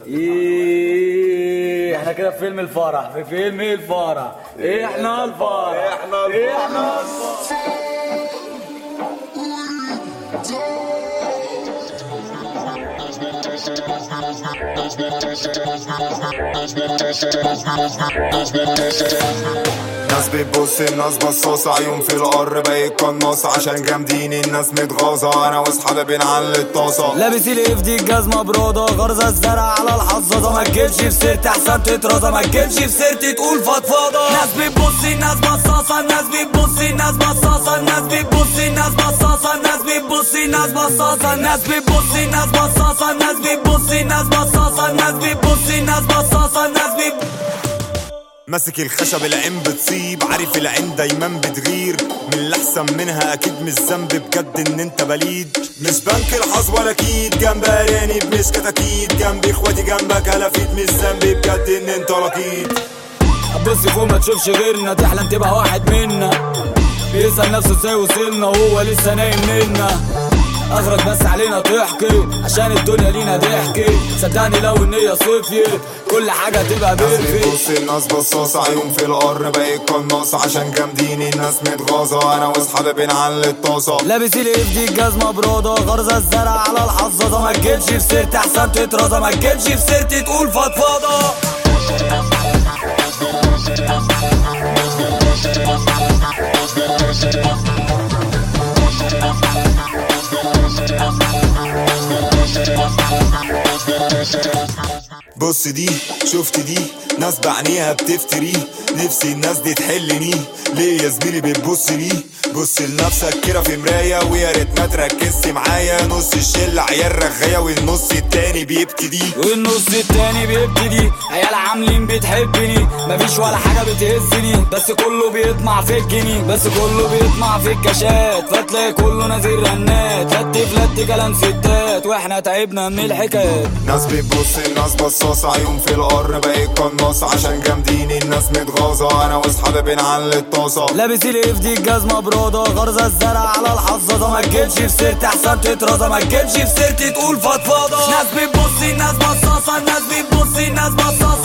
إيه احنا كده في فيلم الفرح في فيلم الفرح احنا الفرح إحنا الفرح. احنا الفرح ناس بتبص الناس بصاصة عيون في القر بقيت قناصة عشان جامدين الناس متغاظة انا واصحابي بنعلي الطاسة لابس الاف دي الجزمة برودة غرزة الزرع على الحظاظة ما تجيبش في سيرتي احسن تترازة ما تجيبش في سيرتي تقول فضفاضة ناس بتبص الناس بصاصة الناس بتبص الناس بصاصة الناس بتبص الناس بصاصة الناس بتبص الناس بصاصة الناس بتبص الناس بصاصة الناس بتبص الناس بصاصة الناس بتبص الناس بصاصة الناس بتبص ماسك الخشب العين بتصيب عارف العين دايما بتغير من اللي احسن منها اكيد مش ذنب بجد ان انت بليد مش بنك الحظ ولا اكيد جنب ارانب مش كتاكيد جنب اخواتي جنبك هلافيت مش ذنب بجد ان انت لقيط بص فوق ما تشوفش غيرنا تحلم تبقى واحد منا بيسأل نفسه ازاي وصلنا وهو لسه نايم منا اخرج بس علينا تحكي عشان الدنيا لينا ضحكي صدقني لو النية صفيت كل حاجة تبقى بيرفكت بص الناس بصاصة عيون في القر بقيت قناصة عشان جامدين الناس متغاظة انا واصحابي بنعلي الطاسة لابس الاف دي الجزمة برودة غرزة الزرع على الحظاظة ما تجيبش في سيرتي احسن تترازة ما تجيبش في سيرتي تقول فضفاضة بص دي شفت دي ناس بعينيها بتفتري نفسي الناس دي تحلني ليه يا زميلي بتبص لي بص لنفسك كده في مراية ويا ريت ما تركزش معايا نص الشلة عيال رغاية والنص التاني بيبتدي والنص التاني بيبتدي عيال عاملين بتحبني مفيش ولا حاجة بتهزني بس كله بيطمع في الجنيه بس كله بيطمع في الكاشات فتلاقي كله نازل رنات لت فلت كلام ستات واحنا تعبنا من الحكايات ناس بتبص الناس بصاصة عيون في القر بقيت قناصة عشان جامدين الناس متغاظة انا واصحابي بنعلي الطاسة لابس الاف دي الجزمة برودة غرزة الزرع على الحظاظة ما تجيبش في سيرتي احسن تترازة ما تجيبش في سيرتي تقول فضفاضة ناس بتبص الناس بصاصة الناس بتبص الناس بصاصة